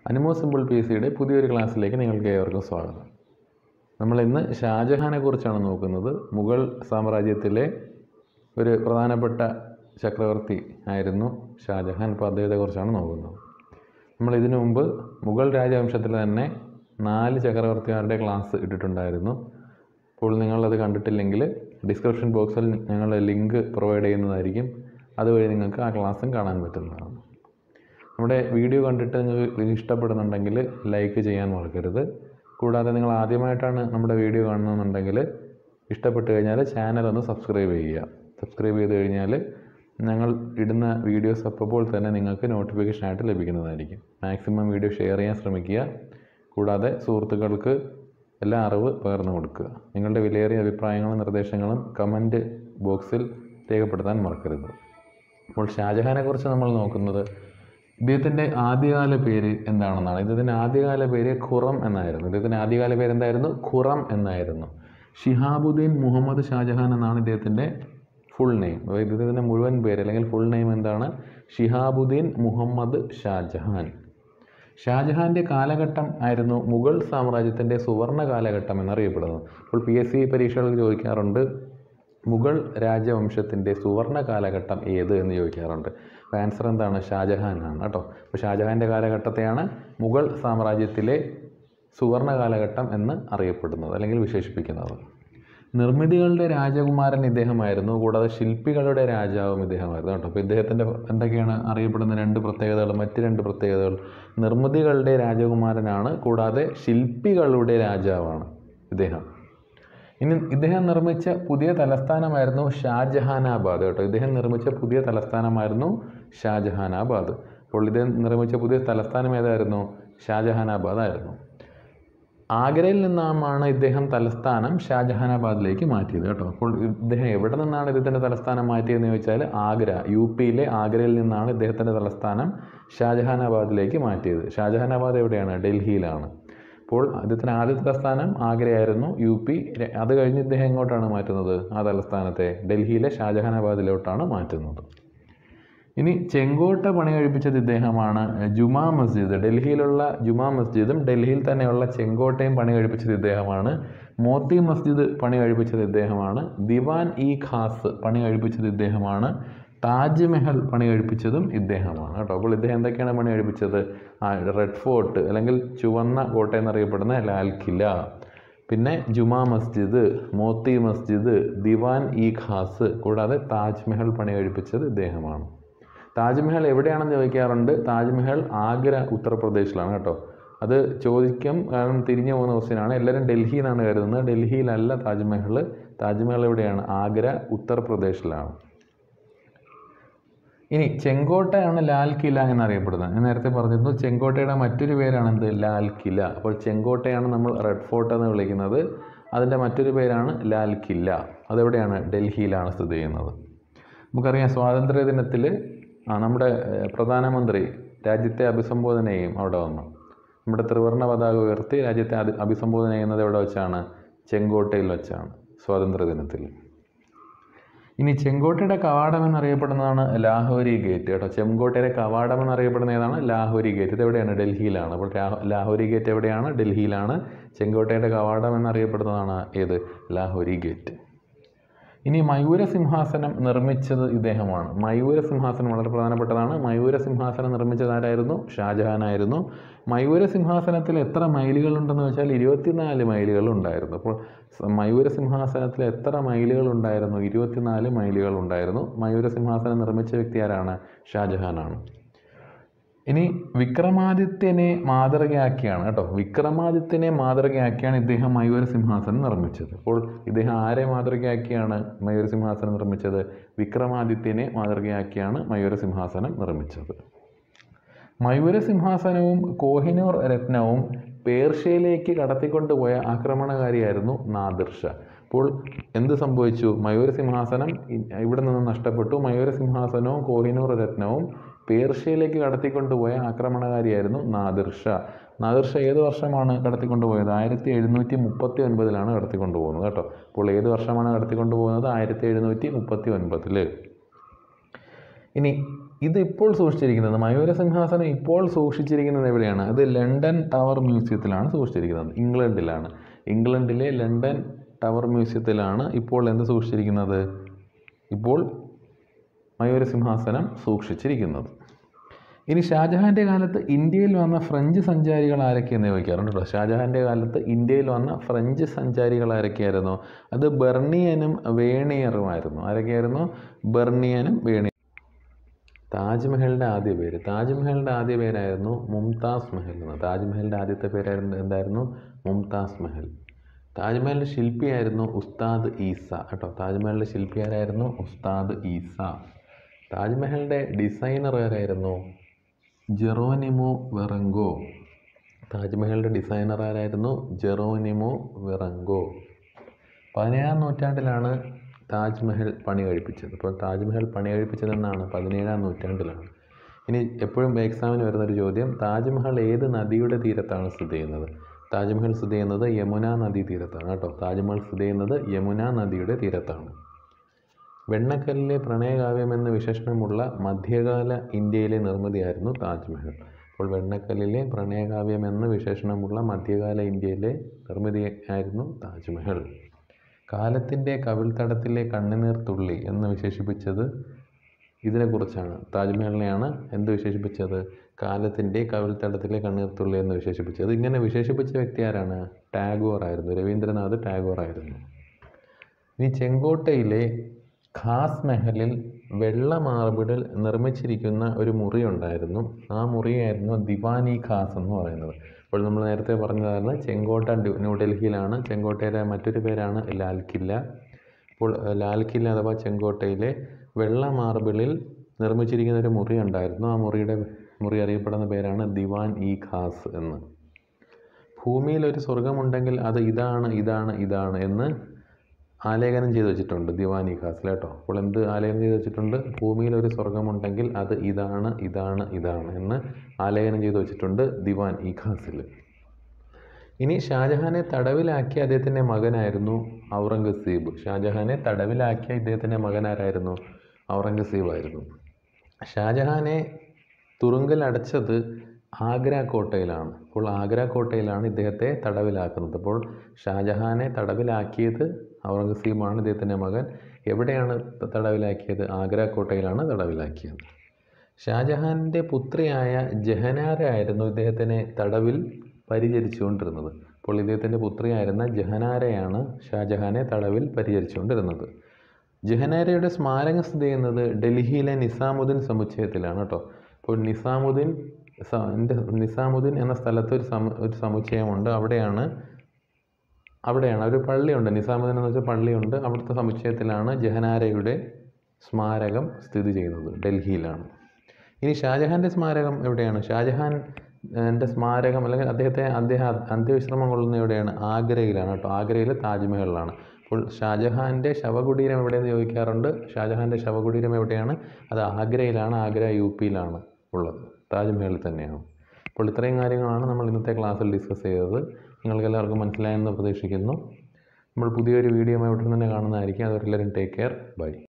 അനിമോ simple P സിയുടെ പുതിയൊരു ക്ലാസ്സിലേക്ക് നിങ്ങൾക്ക് ഏവർക്കും സ്വാഗതം നമ്മൾ ഇന്ന് ഷാജഹാനെ കുറിച്ചാണ് നോക്കുന്നത് മുഗൾ സാമ്രാജ്യത്തിലെ ഒരു പ്രധാനപ്പെട്ട ചക്രവർത്തി ആയിരുന്നു ഷാജഹാൻ അപ്പോൾ അദ്ദേഹത്തെക്കുറിച്ചാണ് നോക്കുന്നത് നമ്മൾ ഇതിനു മുമ്പ് മുഗൾ രാജവംശത്തിൽ തന്നെ നാല് ചക്രവർത്തിമാരുടെ ക്ലാസ് ഇട്ടിട്ടുണ്ടായിരുന്നു അപ്പോൾ നിങ്ങളത് കണ്ടിട്ടില്ലെങ്കിൽ ഡിസ്ക്രിപ്ഷൻ ബോക്സിൽ ഞങ്ങൾ ലിങ്ക് പ്രൊവൈഡ് ചെയ്യുന്നതായിരിക്കും അതുവഴി നിങ്ങൾക്ക് ആ ക്ലാസ്സും കാണാൻ പറ്റുന്നതാണ് നമ്മുടെ വീഡിയോ കണ്ടിട്ട് നിങ്ങൾക്ക് ഇഷ്ടപ്പെടുന്നുണ്ടെങ്കിൽ ലൈക്ക് ചെയ്യാൻ മറക്കരുത് കൂടാതെ നിങ്ങൾ ആദ്യമായിട്ടാണ് നമ്മുടെ വീഡിയോ കാണുന്നതെന്നുണ്ടെങ്കിൽ ഇഷ്ടപ്പെട്ട് കഴിഞ്ഞാൽ ചാനൽ ഒന്ന് സബ്സ്ക്രൈബ് ചെയ്യുക സബ്സ്ക്രൈബ് ചെയ്ത് കഴിഞ്ഞാൽ ഞങ്ങൾ ഇടുന്ന വീഡിയോസ് അപ്പോൾ തന്നെ നിങ്ങൾക്ക് നോട്ടിഫിക്കേഷൻ ആയിട്ട് ലഭിക്കുന്നതായിരിക്കും മാക്സിമം വീഡിയോ ഷെയർ ചെയ്യാൻ ശ്രമിക്കുക കൂടാതെ സുഹൃത്തുക്കൾക്ക് എല്ലാ അറിവ് പകർന്നു കൊടുക്കുക നിങ്ങളുടെ വിലയേറിയ അഭിപ്രായങ്ങളും നിർദ്ദേശങ്ങളും കമൻറ്റ് ബോക്സിൽ രേഖപ്പെടുത്താൻ മറക്കരുത് അപ്പോൾ ഷാജഹാനെ കുറിച്ച് നമ്മൾ നോക്കുന്നത് ഇദ്ദേഹത്തിൻ്റെ ആദ്യകാല പേര് എന്താണെന്നാണ് ഇദ്ദേഹത്തിൻ്റെ ആദ്യകാല പേര് ഖുറം എന്നായിരുന്നു ഇദ്ദേഹത്തിൻ്റെ ആദ്യകാല പേര് എന്തായിരുന്നു ഖുറം എന്നായിരുന്നു ഷിഹാബുദ്ദീൻ മുഹമ്മദ് ഷാജഹാൻ എന്നാണ് ഇദ്ദേഹത്തിൻ്റെ ഫുൾ നെയിം അതായത് ഇദ്ദേഹത്തിൻ്റെ മുഴുവൻ പേര് അല്ലെങ്കിൽ ഫുൾ നെയിം എന്താണ് ഷിഹാബുദ്ദീൻ മുഹമ്മദ് ഷാജഹാൻ ഷാജഹാൻ്റെ കാലഘട്ടം ആയിരുന്നു മുഗൾ സാമ്രാജ്യത്തിൻ്റെ സുവർണ കാലഘട്ടം എന്നറിയപ്പെടുന്നത് അപ്പോൾ പി എസ് സി പരീക്ഷകളിൽ ചോദിക്കാറുണ്ട് മുഗൾ രാജവംശത്തിൻ്റെ സുവർണ കാലഘട്ടം ഏത് എന്ന് ചോദിക്കാറുണ്ട് അപ്പോൾ ആൻസർ എന്താണ് ഷാജഹാൻ ആണ് കേട്ടോ അപ്പോൾ ഷാജഹാൻ്റെ കാലഘട്ടത്തെയാണ് മുഗൾ സാമ്രാജ്യത്തിലെ സുവർണ കാലഘട്ടം എന്ന് അറിയപ്പെടുന്നത് അല്ലെങ്കിൽ വിശേഷിപ്പിക്കുന്നത് നിർമ്മിതികളുടെ രാജകുമാരൻ ഇദ്ദേഹമായിരുന്നു കൂടാതെ ശില്പികളുടെ രാജാവും ഇദ്ദേഹമായിരുന്നു കേട്ടോ അപ്പോൾ ഇദ്ദേഹത്തിൻ്റെ എന്തൊക്കെയാണ് അറിയപ്പെടുന്ന രണ്ട് പ്രത്യേകതകൾ മറ്റ് രണ്ട് പ്രത്യേകതകൾ നിർമ്മിതികളുടെ രാജകുമാരനാണ് കൂടാതെ ശില്പികളുടെ രാജാവാണ് ഇദ്ദേഹം ഇനി ഇദ്ദേഹം നിർമ്മിച്ച പുതിയ തലസ്ഥാനമായിരുന്നു ഷാജഹാനാബാദ് കേട്ടോ ഇദ്ദേഹം നിർമ്മിച്ച പുതിയ തലസ്ഥാനമായിരുന്നു ഷാജഹാനാബാദ് അപ്പോൾ ഇദ്ദേഹം നിർമ്മിച്ച പുതിയ തലസ്ഥാനം ഏതായിരുന്നു ഷാജഹാനാബാദ് ആയിരുന്നു ആഗ്രയിൽ നിന്നാണ് ഇദ്ദേഹം തലസ്ഥാനം ഷാജഹാനാബാദിലേക്ക് മാറ്റിയത് കേട്ടോ അപ്പോൾ ഇദ്ദേഹം എവിടെ നിന്നാണ് ഇദ്ദേഹത്തിൻ്റെ തലസ്ഥാനം മാറ്റിയതെന്ന് ചോദിച്ചാൽ ആഗ്ര യു പിയിലെ ആഗ്രയിൽ നിന്നാണ് ഇദ്ദേഹത്തിൻ്റെ തലസ്ഥാനം ഷാജഹാനാബാദിലേക്ക് മാറ്റിയത് ഷാജഹാനാബാദ് എവിടെയാണ് ഡൽഹിയിലാണ് അപ്പോൾ അദ്ദേഹത്തിന് ആദ്യ തലസ്ഥാനം ആഗ്രയായിരുന്നു യു പി അത് കഴിഞ്ഞ് ഇദ്ദേഹം എങ്ങോട്ടാണ് മാറ്റുന്നത് ആ തലസ്ഥാനത്തെ ഡൽഹിയിലെ ഷാജഹാനാബാദിലോട്ടാണ് മാറ്റുന്നത് ഇനി ചെങ്കോട്ട പണി കഴിപ്പിച്ചത് ഇദ്ദേഹമാണ് ജുമാ മസ്ജിദ് ഡൽഹിയിലുള്ള ജുമാ മസ്ജിദും ഡൽഹിയിൽ തന്നെയുള്ള ചെങ്കോട്ടയും പണി കഴിപ്പിച്ചത് ഇദ്ദേഹമാണ് മോത്തി മസ്ജിദ് പണി കഴിപ്പിച്ചത് ഇദ്ദേഹമാണ് ദിവാൻ ഇ ഖാസ് പണി കഴിപ്പിച്ചത് ഇദ്ദേഹമാണ് താജ്മഹൽ പണി കഴിപ്പിച്ചതും ഇദ്ദേഹമാണ് കേട്ടോ അപ്പോൾ ഇദ്ദേഹം എന്തൊക്കെയാണ് പണി കഴിപ്പിച്ചത് ആ റെഡ് ഫോർട്ട് അല്ലെങ്കിൽ ചുവന്ന കോട്ട എന്നറിയപ്പെടുന്ന ലാൽ കില പിന്നെ ജുമാ മസ്ജിദ് മോത്തി മസ്ജിദ് ദിവാൻ ഇ ഖാസ് കൂടാതെ താജ്മഹൽ പണി കഴിപ്പിച്ചത് ഇദ്ദേഹമാണ് താജ്മഹൽ എവിടെയാണെന്ന് ചോദിക്കാറുണ്ട് താജ്മഹൽ ആഗ്ര ഉത്തർപ്രദേശിലാണ് കേട്ടോ അത് ചോദിക്കും കാരണം തിരിഞ്ഞു പോകുന്ന ക്വസ്റ്റ്യനാണ് എല്ലാവരും ഡൽഹി എന്നാണ് കരുതുന്നത് ഡൽഹിയിലല്ല താജ്മഹൽ താജ്മഹൽ എവിടെയാണ് ആഗ്ര ഉത്തർപ്രദേശിലാണ് ഇനി ചെങ്കോട്ടയാണ് ലാൽ കില എന്നറിയപ്പെടുന്നത് ഞാൻ നേരത്തെ പറഞ്ഞിരുന്നു ചെങ്കോട്ടയുടെ മറ്റൊരു പേരാണ് എന്ത് ലാൽ കില അപ്പോൾ ചെങ്കോട്ടയാണ് നമ്മൾ റെഡ് ഫോർട്ട് എന്ന് വിളിക്കുന്നത് അതിൻ്റെ മറ്റൊരു പേരാണ് ലാൽ കില്ല അതെവിടെയാണ് ഡൽഹിയിലാണ് സ്ഥിതി ചെയ്യുന്നത് നമുക്കറിയാം സ്വാതന്ത്ര്യ ദിനത്തിൽ നമ്മുടെ പ്രധാനമന്ത്രി രാജ്യത്തെ അഭിസംബോധന ചെയ്യും അവിടെ വന്നു നമ്മുടെ ത്രിവർണ്ണ പതാക ഉയർത്തി രാജ്യത്തെ അഭിസംബോധന ചെയ്യുന്നത് എവിടെ വെച്ചാണ് ചെങ്കോട്ടയിൽ വെച്ചാണ് സ്വാതന്ത്ര്യ ദിനത്തിൽ ഇനി ചെങ്കോട്ടയുടെ കവാടം എന്നറിയപ്പെടുന്നതാണ് ലാഹോരി ഗേറ്റ് കേട്ടോ ചെങ്കോട്ടയുടെ കവാടം എന്നറിയപ്പെടുന്ന ഏതാണ് ലാഹോരി ഗേറ്റ് ഇത് എവിടെയാണ് ഡൽഹിയിലാണ് അപ്പോൾ ലാഹോരി ഗേറ്റ് എവിടെയാണ് ഡൽഹിയിലാണ് ചെങ്കോട്ടയുടെ കവാടം എന്നറിയപ്പെടുന്നതാണ് ഏത് ലാഹോരി ഗേറ്റ് ഇനി മയൂര സിംഹാസനം നിർമ്മിച്ചത് ഇദ്ദേഹമാണ് മയൂര സിംഹാസനം വളരെ പ്രധാനപ്പെട്ടതാണ് മയൂര സിംഹാസനം നിർമ്മിച്ചത് ആരായിരുന്നു ഷാജഹാനായിരുന്നു മയൂര സിംഹാസനത്തിൽ എത്ര മൈലുകൾ ഉണ്ടെന്ന് വെച്ചാൽ ഇരുപത്തിനാല് മൈലുകൾ ഉണ്ടായിരുന്നു അപ്പോൾ മയൂര സിംഹാസനത്തിൽ എത്ര മൈലുകൾ ഉണ്ടായിരുന്നു ഇരുപത്തിനാല് മൈലുകൾ ഉണ്ടായിരുന്നു മയൂര സിംഹാസനം നിർമ്മിച്ച വ്യക്തി ആരാണ് ഷാജഹാനാണ് ഇനി വിക്രമാദിത്യനെ മാതൃകയാക്കിയാണ് കേട്ടോ വിക്രമാദിത്യനെ മാതൃകയാക്കിയാണ് ഇദ്ദേഹം മയൂര സിംഹാസനം നിർമ്മിച്ചത് അപ്പോൾ ഇദ്ദേഹം ആരെ മാതൃകയാക്കിയാണ് മയൂര സിംഹാസനം നിർമ്മിച്ചത് വിക്രമാദിത്യനെ മാതൃകയാക്കിയാണ് മയൂര സിംഹാസനം നിർമ്മിച്ചത് മയൂര സിംഹാസനവും കോഹിനൂർ രത്നവും പേർഷ്യയിലേക്ക് കടത്തിക്കൊണ്ടുപോയ ആക്രമണകാരിയായിരുന്നു നാദിർ ഷാ അപ്പോൾ എന്ത് സംഭവിച്ചു മയൂര സിംഹാസനം ഇവിടെ നിന്ന് നഷ്ടപ്പെട്ടു മയൂര സിംഹാസനവും കോഹിനൂർ രത്നവും പേർഷ്യയിലേക്ക് കടത്തിക്കൊണ്ടുപോയ ആക്രമണകാരിയായിരുന്നു നാദിർ ഷാ നാദിർ ഷാ ഏത് വർഷമാണ് കടത്തിക്കൊണ്ടുപോയത് ആയിരത്തി എഴുന്നൂറ്റി മുപ്പത്തി ഒൻപതിലാണ് കടത്തിക്കൊണ്ടുപോകുന്നത് കേട്ടോ അപ്പോൾ ഏത് വർഷമാണ് കടത്തിക്കൊണ്ടുപോകുന്നത് ആയിരത്തി എഴുന്നൂറ്റി മുപ്പത്തി ഒൻപതിൽ ഇനി ഇത് ഇപ്പോൾ സൂക്ഷിച്ചിരിക്കുന്നത് മയൂര സിംഹാസനം ഇപ്പോൾ സൂക്ഷിച്ചിരിക്കുന്നത് എവിടെയാണ് അത് ലണ്ടൻ ടവർ മ്യൂസിയത്തിലാണ് സൂക്ഷിച്ചിരിക്കുന്നത് ഇംഗ്ലണ്ടിലാണ് ഇംഗ്ലണ്ടിലെ ലണ്ടൻ ടവർ മ്യൂസിയത്തിലാണ് ഇപ്പോൾ എന്ത് സൂക്ഷിച്ചിരിക്കുന്നത് ഇപ്പോൾ മയൂര സിംഹാസനം സൂക്ഷിച്ചിരിക്കുന്നത് ഇനി ഷാജഹാൻ്റെ കാലത്ത് ഇന്ത്യയിൽ വന്ന ഫ്രഞ്ച് സഞ്ചാരികൾ ആരൊക്കെയെന്ന് ചോദിക്കാറുണ്ട് കേട്ടോ ഷാജഹാൻ്റെ കാലത്ത് ഇന്ത്യയിൽ വന്ന ഫ്രഞ്ച് സഞ്ചാരികൾ ആരൊക്കെയായിരുന്നു അത് ബെർണിയനും വേണിയറുമായിരുന്നു ആരൊക്കെയായിരുന്നു ബെർണിയനും വേണി താജ്മഹലിൻ്റെ ആദ്യ പേര് താജ്മഹലിൻ്റെ ആദ്യ പേരായിരുന്നു മുംതാസ് മഹൽ എന്ന് താജ്മഹലിൻ്റെ ആദ്യത്തെ പേരായിരുന്നു എന്തായിരുന്നു മുംതാസ് മഹൽ താജ്മഹലിൻ്റെ ശില്പിയായിരുന്നു ഉസ്താദ് ഈസ കേട്ടോ താജ്മഹലിൻ്റെ ശില്പി ആരായിരുന്നു ഉസ്താദ് ഈസ താജ്മഹലിൻ്റെ ഡിസൈനർ ആരായിരുന്നു ജെറോനിമോ വെറങ്കോ താജ്മഹലിൻ്റെ ഡിസൈനർ ആരായിരുന്നു ജെറോനിമോ വെറങ്കോ പതിനേഴാം നൂറ്റാണ്ടിലാണ് താജ്മഹൽ പണി കഴിപ്പിച്ചത് അപ്പോൾ താജ്മഹൽ പണി കഴിപ്പിച്ചതെന്നാണ് പതിനേഴാം നൂറ്റാണ്ടിലാണ് ഇനി എപ്പോഴും എക്സാമിന് വരുന്നൊരു ചോദ്യം താജ്മഹൽ ഏത് നദിയുടെ തീരത്താണ് സ്ഥിതി ചെയ്യുന്നത് താജ്മഹൽ സ്ഥിതി ചെയ്യുന്നത് യമുന നദീ തീരത്താണ് കേട്ടോ താജ്മഹൽ സ്ഥിതി ചെയ്യുന്നത് യമുന നദിയുടെ തീരത്താണ് വെണ്ണക്കല്ലിലെ പ്രണയകാവ്യം എന്ന വിശേഷണമുള്ള മധ്യകാല ഇന്ത്യയിലെ നിർമ്മിതിയായിരുന്നു താജ്മഹൽ അപ്പോൾ വെണ്ണക്കല്ലിലെ പ്രണയകാവ്യം എന്ന വിശേഷണമുള്ള മധ്യകാല ഇന്ത്യയിലെ നിർമ്മിതി ആയിരുന്നു താജ്മഹൽ കാലത്തിൻ്റെ കവിൾത്തടത്തിലെ കണ്ണുനീർ തുള്ളി എന്ന് വിശേഷിപ്പിച്ചത് ഇതിനെക്കുറിച്ചാണ് താജ്മഹലിനെയാണ് എന്ത് വിശേഷിപ്പിച്ചത് കാലത്തിൻ്റെ കവിൾത്തടത്തിലെ കണ്ണീർ തുള്ളി എന്ന് വിശേഷിപ്പിച്ചത് ഇങ്ങനെ വിശേഷിപ്പിച്ച വ്യക്തി ആരാണ് ടാഗോർ ആയിരുന്നു രവീന്ദ്രനാഥ് ടാഗോർ ആയിരുന്നു ഇനി ചെങ്കോട്ടയിലെ ഖാസ് മഹലിൽ വെള്ള മാർബിളിൽ നിർമ്മിച്ചിരിക്കുന്ന ഒരു മുറി ഉണ്ടായിരുന്നു ആ മുറിയായിരുന്നു ദിവാനി ഖാസ് എന്ന് പറയുന്നത് അപ്പോൾ നമ്മൾ നേരത്തെ പറഞ്ഞതാണ് ചെങ്കോട്ട ഡ്യൂ- ന്യൂഡൽഹിയിലാണ് ചെങ്കോട്ടയുടെ മറ്റൊരു പേരാണ് ലാൽ കില്ല അപ്പോൾ ഏഹ്, ലാൽ കില്ല അഥവാ ചെങ്കോട്ടയിലെ വെള്ള മാർബിളിൽ നിർമ്മിച്ചിരിക്കുന്ന ഒരു മുറി ഉണ്ടായിരുന്നു ആ മുറിയുടെ മുറി അറിയപ്പെടുന്ന പേരാണ് ദിവാൻ ഇ ഖാസ് എന്ന് ഭൂമിയിൽ ഒരു സ്വർഗമുണ്ടെങ്കിൽ അത് ഇതാണ് ഇതാണ് ഇതാണ് എന്ന് ആലേഖനം ചെയ്ത് വെച്ചിട്ടുണ്ട് ദിവാനി ഖാസിൽ കേട്ടോ അപ്പോൾ എന്ത് ആലേഖനം ചെയ്ത് വെച്ചിട്ടുണ്ട് ഭൂമിയിൽ ഒരു സ്വർഗമുണ്ടെങ്കിൽ അത് ഇതാണ് ഇതാണ് ഇതാണ് എന്ന് ആലേഖനം ചെയ്ത് വെച്ചിട്ടുണ്ട് ദിവാൻ ഇ ഖാസിൽ ഇനി ഷാജഹാനെ തടവിലാക്കിയ അദ്ദേഹത്തിൻ്റെ മകനായിരുന്നു ഔറംഗസീബ് ഷാജഹാനെ തടവിലാക്കിയ ഇദ്ദേഹത്തിൻ്റെ മകനാരായിരുന്നു ഔറംഗസീബ് ആയിരുന്നു ഷാജഹാനെ തുറുങ്കിൽ അടച്ചത് ആഗ്ര കോട്ടയിലാണ് അപ്പോൾ ആഗ്ര കോട്ടയിലാണ് ഇദ്ദേഹത്തെ തടവിലാക്കുന്നത് അപ്പോൾ ഷാജഹാനെ തടവിലാക്കിയത് ഔറംഗസീബാണ് ഇദ്ദേഹത്തിൻ്റെ മകൻ എവിടെയാണ് ത- തടവിലാക്കിയത് ആഗ്ര കോട്ടയിലാണ് തടവിലാക്കിയത് ഷാജഹാൻ്റെ പുത്രിയായ ജഹനാര ആയിരുന്നു ഇദ്ദേഹത്തിനെ തടവിൽ പരിചരിച്ചുകൊണ്ടിരുന്നത് അപ്പോൾ ഇദ്ദേഹത്തിൻ്റെ പുത്രിയായിരുന്ന ജഹനാരയാണ് ഷാജഹാനെ തടവിൽ പരിചരിച്ചുകൊണ്ടിരുന്നത് ജഹനാരയുടെ സ്മാരകം സ്ഥിതി ചെയ്യുന്നത് ഡൽഹിയിലെ നിസാമുദ്ദീൻ സമുച്ചയത്തിലാണ് കേട്ടോ അപ്പോൾ നിസാമുദ്ദീൻ സ- ൻ്റെ നിസാമുദ്ദീൻ എന്ന സ്ഥലത്ത് ഒരു സമു ഒരു സമുച്ചയമുണ്ട് അവിടെയാണ് അവിടെയാണ് ഒരു പള്ളിയുണ്ട് നിസാമുദ്ദീൻ എന്ന് വെച്ചാൽ പള്ളിയുണ്ട് അവിടുത്തെ സമുച്ചയത്തിലാണ് ജഹനാരയുടെ സ്മാരകം സ്ഥിതി ചെയ്യുന്നത് ഡൽഹിയിലാണ് ഇനി ഷാജഹാൻ്റെ സ്മാരകം എവിടെയാണ് ഷാജഹാൻ എൻ്റെ സ്മാരകം അല്ലെങ്കിൽ അദ്ദേഹത്തെ അദ്ദേഹം അന്ത്യവിശ്രമം കൊള്ളുന്ന എവിടെയാണ് ആഗ്രയിലാണ് കേട്ടോ ആഗ്രയിലെ താജ്മഹലിലാണ് അപ്പോൾ ഷാജഹാൻ്റെ ശവകുടീരം എവിടെയെന്ന് ചോദിക്കാറുണ്ട് ഷാജഹാൻ്റെ ശവകുടീരം എവിടെയാണ് അത് ആഗ്രയിലാണ് ആഗ്ര യു പിയിലാണ് ഉള്ളത് താജ്മഹലിൽ തന്നെയാണ് അപ്പോൾ ഇത്രയും കാര്യങ്ങളാണ് നമ്മൾ ഇന്നത്തെ ക്ലാസ്സിൽ ഡിസ്കസ് ചെയ്തത് നിങ്ങൾക്ക് എല്ലാവർക്കും മനസ്സിലായെന്ന് പ്രതീക്ഷിക്കുന്നു നമ്മൾ പുതിയൊരു വീഡിയോ ഉടൻ തന്നെ കാണുന്നതായിരിക്കും അതുവരെല്ലാവരും ടേക്ക് കെയർ ബൈ